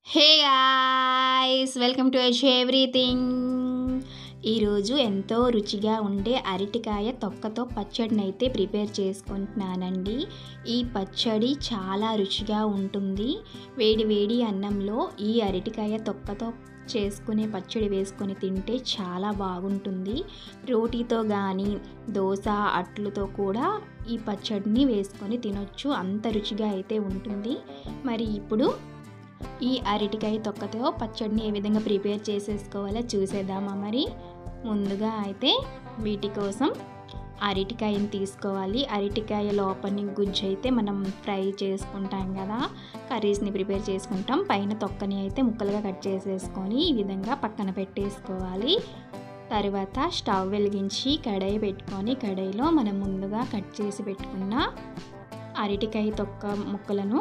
hey guys welcome to H everything ఈరోజు ఎంతో రుచిగా ఉండే అరటికాయ తొక్కతో పచ్చడిని అయితే ప్రిపేర్ చేసుకుంటున్నానండి ఈ పచ్చడి చాలా రుచిగా ఉంటుంది వేడి వేడి అన్నంలో ఈ అరటికాయ తొక్కతో చేసుకునే పచ్చడి వేసుకొని తింటే చాలా బాగుంటుంది రోటీతో కానీ దోశ అట్లతో కూడా ఈ పచ్చడిని వేసుకొని తినొచ్చు అంత రుచిగా అయితే ఉంటుంది మరి ఇప్పుడు ఈ అరటికాయ తొక్కతో పచ్చడిని ఏ విధంగా ప్రిపేర్ చేసేసుకోవాలో చూసేద్దామా మరి ముందుగా అయితే వీటి కోసం అరటికాయని తీసుకోవాలి అరటికాయ లోపలి గుజ్జు అయితే మనం ఫ్రై చేసుకుంటాం కదా కర్రీస్ని ప్రిపేర్ చేసుకుంటాం పైన తొక్కని అయితే ముక్కలుగా కట్ చేసేసుకొని ఈ విధంగా పక్కన పెట్టేసుకోవాలి తర్వాత స్టవ్ వెలిగించి కడాయి పెట్టుకొని కడాయిలో మనం ముందుగా కట్ చేసి పెట్టుకున్న అరటికాయ తొక్క ముక్కలను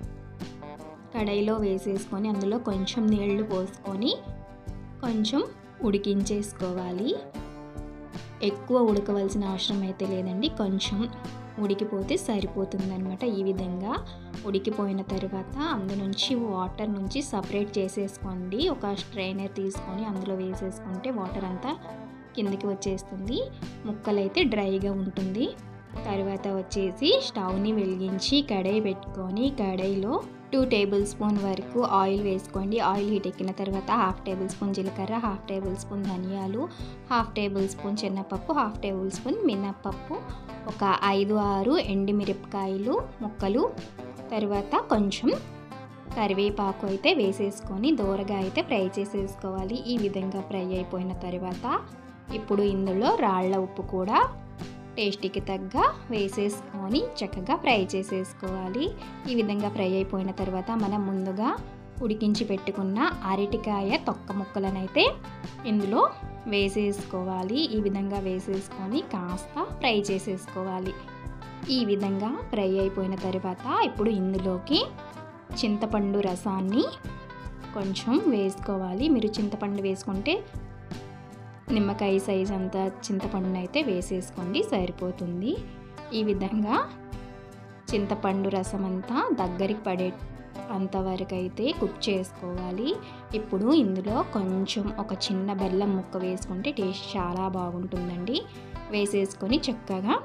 కడాయిలో వేసేసుకొని అందులో కొంచెం నీళ్లు పోసుకొని కొంచెం ఉడికించేసుకోవాలి ఎక్కువ ఉడకవలసిన అవసరం అయితే లేదండి కొంచెం ఉడికిపోతే సరిపోతుందనమాట ఈ విధంగా ఉడికిపోయిన తర్వాత అందు నుంచి వాటర్ నుంచి సపరేట్ చేసేసుకోండి ఒక స్ట్రైనర్ తీసుకొని అందులో వేసేసుకుంటే వాటర్ అంతా కిందికి వచ్చేస్తుంది ముక్కలైతే డ్రైగా ఉంటుంది తర్వాత వచ్చేసి స్టవ్ని వెలిగించి కడాయి పెట్టుకొని కడాయిలో టూ టేబుల్ స్పూన్ వరకు ఆయిల్ వేసుకోండి ఆయిల్ హీట్ ఎక్కిన తర్వాత హాఫ్ టేబుల్ స్పూన్ జీలకర్ర హాఫ్ టేబుల్ స్పూన్ ధనియాలు హాఫ్ టేబుల్ స్పూన్ శనగపప్పు హాఫ్ టేబుల్ స్పూన్ మినప్పప్పు ఒక ఐదు ఆరు ఎండుమిరపకాయలు ముక్కలు తర్వాత కొంచెం కరివేపాకు అయితే వేసేసుకొని దూరగా అయితే ఫ్రై చేసేసుకోవాలి ఈ విధంగా ఫ్రై అయిపోయిన తర్వాత ఇప్పుడు ఇందులో రాళ్ల ఉప్పు కూడా టేస్టీకి తగ్గ వేసేసుకొని చక్కగా ఫ్రై చేసేసుకోవాలి ఈ విధంగా ఫ్రై అయిపోయిన తర్వాత మనం ముందుగా ఉడికించి పెట్టుకున్న అరటికాయ తొక్క ముక్కలనైతే ఇందులో వేసేసుకోవాలి ఈ విధంగా వేసేసుకొని కాస్త ఫ్రై చేసేసుకోవాలి ఈ విధంగా ఫ్రై అయిపోయిన తర్వాత ఇప్పుడు ఇందులోకి చింతపండు రసాన్ని కొంచెం వేసుకోవాలి మీరు చింతపండు వేసుకుంటే నిమ్మకాయ సైజ్ అంత చింతపండును అయితే వేసేసుకోండి సరిపోతుంది ఈ విధంగా చింతపండు రసం అంతా దగ్గరికి పడే అంతవరకు అయితే కుక్ చేసుకోవాలి ఇప్పుడు ఇందులో కొంచెం ఒక చిన్న బెల్లం ముక్క వేసుకుంటే టేస్ట్ చాలా బాగుంటుందండి వేసేసుకొని చక్కగా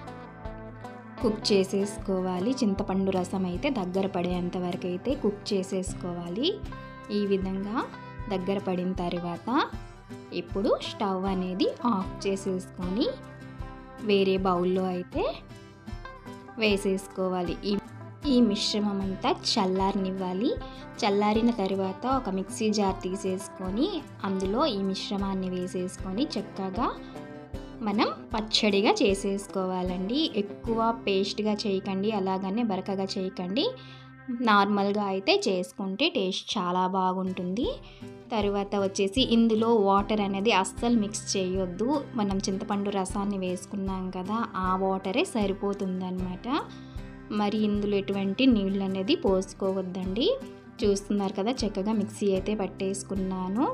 కుక్ చేసేసుకోవాలి చింతపండు రసం అయితే దగ్గర పడేంత వరకు అయితే కుక్ చేసేసుకోవాలి ఈ విధంగా దగ్గర పడిన తర్వాత ఇప్పుడు స్టవ్ అనేది ఆఫ్ చేసేసుకొని వేరే బౌల్లో అయితే వేసేసుకోవాలి ఈ ఈ మిశ్రమం అంతా చల్లారనివ్వాలి చల్లారిన తర్వాత ఒక మిక్సీ జార్ తీసేసుకొని అందులో ఈ మిశ్రమాన్ని వేసేసుకొని చక్కగా మనం పచ్చడిగా చేసేసుకోవాలండి ఎక్కువ పేస్ట్గా చేయకండి అలాగనే బరకగా చేయకండి నార్మల్గా అయితే చేసుకుంటే టేస్ట్ చాలా బాగుంటుంది తర్వాత వచ్చేసి ఇందులో వాటర్ అనేది అస్సలు మిక్స్ చేయొద్దు మనం చింతపండు రసాన్ని వేసుకున్నాం కదా ఆ వాటరే సరిపోతుందన్నమాట మరి ఇందులో ఎటువంటి నీళ్ళు అనేది పోసుకోవద్దండి చూస్తున్నారు కదా చక్కగా మిక్సీ అయితే పట్టేసుకున్నాను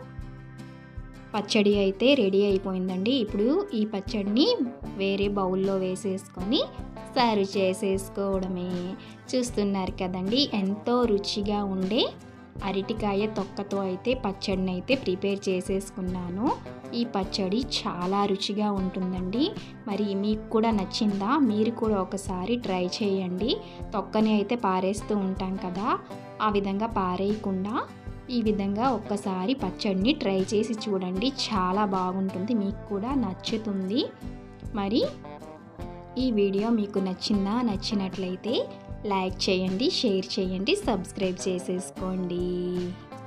పచ్చడి అయితే రెడీ అయిపోయిందండి ఇప్పుడు ఈ పచ్చడిని వేరే బౌల్లో వేసేసుకొని సర్వ్ చేసేసుకోవడమే చూస్తున్నారు కదండి ఎంతో రుచిగా ఉండే అరటికాయ తొక్కతో అయితే పచ్చడిని అయితే ప్రిపేర్ చేసేసుకున్నాను ఈ పచ్చడి చాలా రుచిగా ఉంటుందండి మరి మీకు కూడా నచ్చిందా మీరు కూడా ఒకసారి ట్రై చేయండి తొక్కని అయితే పారేస్తూ ఉంటాం కదా ఆ విధంగా పారేయకుండా ఈ విధంగా ఒక్కసారి పచ్చడిని ట్రై చేసి చూడండి చాలా బాగుంటుంది మీకు కూడా నచ్చుతుంది మరి ఈ వీడియో మీకు నచ్చిందా నచ్చినట్లయితే లైక్ చేయండి షేర్ చేయండి సబ్స్క్రైబ్ చేసేసుకోండి